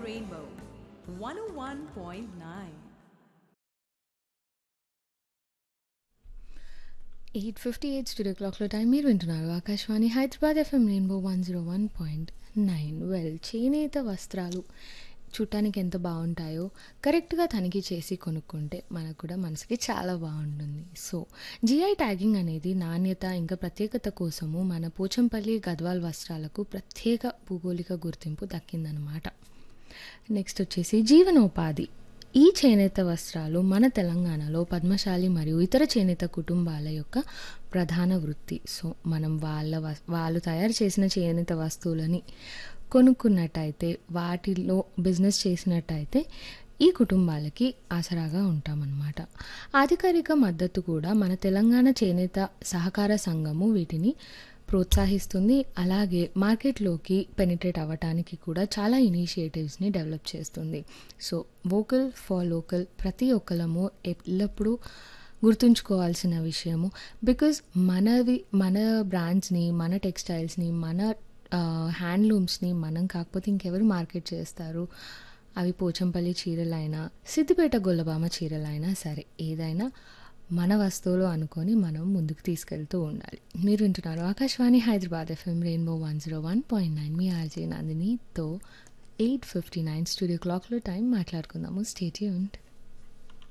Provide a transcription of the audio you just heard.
Rainbow 101.9. Eight fifty eight studio క్లాక్లో time మీరు వింటున్నారు Akashvani Hyderabad FM rainbow one zero one point nine well చేనేత వస్త్రాలు చూడటానికి ఎంత బాగుంటాయో కరెక్ట్గా తనిఖీ చేసి కొనుక్కుంటే మనకు కూడా మనసుకి చాలా బాగుంటుంది సో జిఐ ట్యాగింగ్ అనేది నాణ్యత ఇంకా ప్రత్యేకత కోసము మన పోచంపల్లి గద్వాల్ వస్త్రాలకు ప్రత్యేక భూగోళిక గుర్తింపు దక్కిందనమాట నెక్స్ట్ వచ్చేసి జీవనోపాధి ఈ చేనేత వస్త్రాలు మన తెలంగాణలో పద్మశాలి మరియు ఇతర చేనేత కుటుంబాల యొక్క ప్రధాన వృత్తి సో మనం వాళ్ళ వస్- వాళ్ళు తయారు చేసిన చేనేత వస్తువులని కొనుక్కున్నట్టయితే వాటిలో బిజినెస్ చేసినట్టయితే ఈ కుటుంబాలకి ఆసరాగా ఉంటామన్నమాట అధికారిక మద్దతు కూడా మన తెలంగాణ చేనేత సహకార సంఘము వీటిని ప్రోత్సహిస్తుంది అలాగే మార్కెట్లోకి పెనిట్రేట్ అవ్వటానికి కూడా చాలా ఇనిషియేటివ్స్ని డెవలప్ చేస్తుంది సో వోకల్ ఫర్ లోకల్ ప్రతి ఒక్కరము ఎల్లప్పుడూ గుర్తుంచుకోవాల్సిన విషయము బికాజ్ మనవి మన బ్రాండ్స్ని మన టెక్స్టైల్స్ని మన హ్యాండ్లూమ్స్ని మనం కాకపోతే ఇంకెవరు మార్కెట్ చేస్తారు అవి పోచంపల్లి చీరలైనా సిద్దిపేట గొల్లబామ చీరలైనా సరే ఏదైనా మన వస్తువులు అనుకొని మనం ముందుకు తీసుకెళ్తూ ఉండాలి మీరు వింటున్నారు Akashvani Hyderabad FM rainbow one zero one point nine మీ ఆర్జే నందినితో ఎయిట్ ఫిఫ్టీ నైన్ స్టూడియో క్లాక్లో టైం మాట్లాడుకుందాము స్టేట్ యూంట్